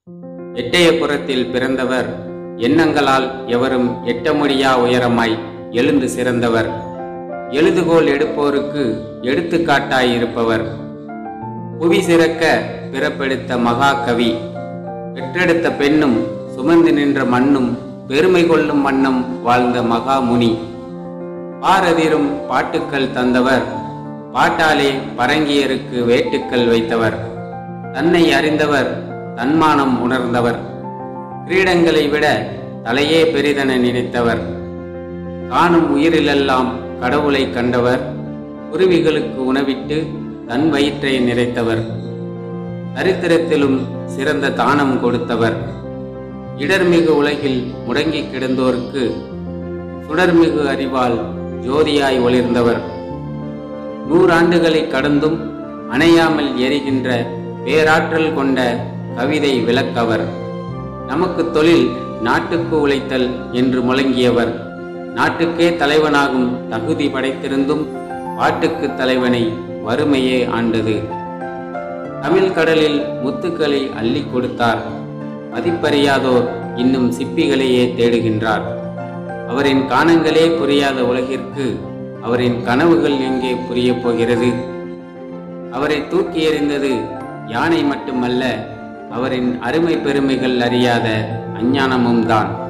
எட்டயபுரத்தில் பிறந்தவர் எண்ணங்களால் எவரும் எட்ட முடியா உயரமாய் எழுந்து சிறந்தவர் எழுதுகோல் எடுப்போருக்கு எடுத்துக்காட்டாய் இருப்பவர் புவி சிறக்க பிறப்பெடுத்த மகாகவி பெற்றெடுத்த பெண்ணும் சுமந்து நின்ற மண்ணும் பெருமை கொள்ளும் வண்ணம் வாழ்ந்த மகாமுனி பாரதிரும் பாட்டுக்கள் தந்தவர் பாட்டாலே பரங்கியருக்கு வேட்டுக்கள் வைத்தவர் தன்னை அறிந்தவர் தன்மானம் உணர்ந்தவர் கிரீடங்களை விட தலையே பெரிதென நினைத்தவர் காணும் உயிரிலெல்லாம் கடவுளை கண்டவர் குருவிகளுக்கு உணவிட்டு தன் வயிற்றை நிறைத்தவர் சரித்திரத்திலும் சிறந்த தானம் கொடுத்தவர் இடர்மிகு உலகில் முடங்கி கிடந்தோருக்கு சுடர்மிகு அறிவால் ஜோதியாய் ஒளிர்ந்தவர் நூறாண்டுகளை கடந்தும் அணையாமல் எரிகின்ற பேராற்றல் கொண்ட கவிதை விளக்கவர் நமக்கு தொழில் நாட்டுக்கு உழைத்தல் என்று முழங்கியவர் நாட்டுக்கே தலைவனாகும் தகுதி படைத்திருந்தும் பாட்டுக்கு தலைவனை வறுமையே ஆண்டது தமிழ் கடலில் முத்துக்களை அள்ளி கொடுத்தார் மதிப்பறியாதோர் இன்னும் சிப்பிகளையே தேடுகின்றார் அவரின் காணங்களே புரியாத உலகிற்கு அவரின் கனவுகள் எங்கே புரியப் போகிறது அவரை தூக்கி எறிந்தது யானை மட்டுமல்ல அவரின் அருமை பெருமைகள் அறியாத அஞ்ஞானமும் தான்